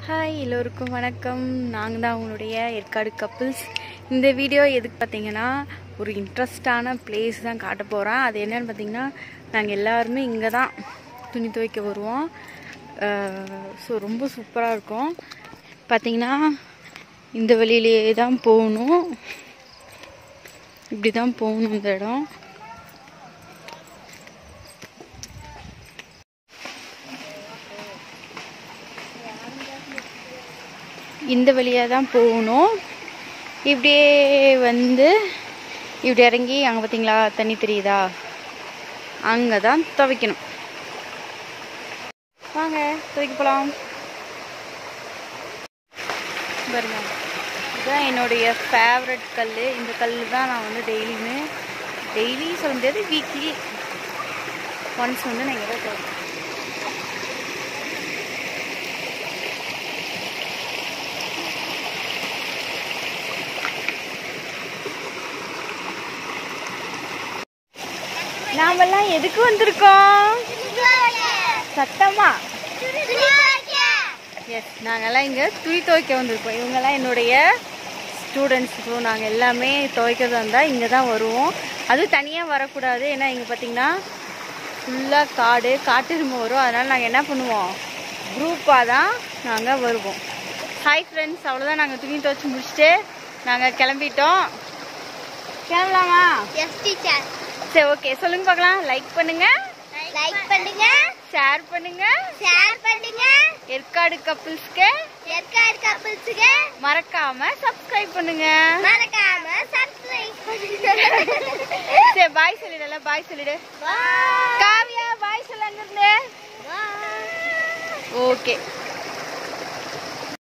hi எல்லோருக்கும் வணக்கம் நாங்கள் தான் உங்களுடைய ஏற்காடு கப்புள்ஸ் இந்த வீடியோ எதுக்கு பார்த்தீங்கன்னா ஒரு இன்ட்ரெஸ்டான பிளேஸ் தான் காட்ட போகிறேன் அது என்னன்னு பார்த்தீங்கன்னா நாங்கள் எல்லாருமே இங்கே தான் துணி துவைக்க வருவோம் ஸோ ரொம்ப சூப்பராக இருக்கும் பார்த்தீங்கன்னா இந்த வழியிலேயே தான் போகணும் இப்படி தான் போகணும் இந்த இடம் இந்த வழியாக தான் போகணும் இப்படியே வந்து இப்படி இறங்கி அங்கே பார்த்தீங்களா தண்ணி தெரியுதா அங்கே தான் துவைக்கணும் வாங்க துவைக்க போகலாம் பாருங்க இதுதான் என்னுடைய ஃபேவரட் கல் இந்த கல் தான் நான் வந்து டெய்லியுமே டெய்லி சொல்ல முடியாது வீக்லி ஒன்ஸ் வந்து நான் இங்கே தான் துவைப்பேன் நாமெல்லாம் எதுக்கு வந்திருக்கோம் சத்தமா எஸ் நாங்கெல்லாம் இங்கே துணி துவைக்க வந்திருக்கோம் இவங்கெல்லாம் என்னுடைய ஸ்டூடெண்ட்ஸ் ஸோ நாங்கள் எல்லாமே துவைக்கிறதா இருந்தால் இங்கே தான் வருவோம் அதுவும் தனியாக வரக்கூடாது ஏன்னா இங்கே பார்த்தீங்கன்னா ஃபுல்லாக காடு காட்டெருமை வரும் அதனால் நாங்கள் என்ன பண்ணுவோம் குரூப்பாக தான் நாங்கள் வருவோம் ஹாய் ஃப்ரெண்ட்ஸ் அவ்வளோதான் நாங்கள் துணி துவைச்சி முடிச்சுட்டு நாங்கள் கிளம்பிட்டோம் கிளம்பலாமா எஸ் டீச்சர் சரி ஓகே சொல்லுங்க பார்க்கலாம் லைக் பண்ணுங்க லைக் பண்ணுங்க ஷேர் பண்ணுங்க ஷேர் பண்ணுங்க ஏற்காடு கப்புள்ஸ்க்கு ஏற்காடு கப்பல்ஸுக்கு மறக்காம சப்ஸ்கிரைப் பண்ணுங்க மறக்காம சப்ஸ்கிரைப் பண்ணுங்க சரி பாய் சொல்லிடல பாய் சொல்லிடு பாய் காவியா பாய் சொல்ல அங்கிருந்து பாய் ஓகே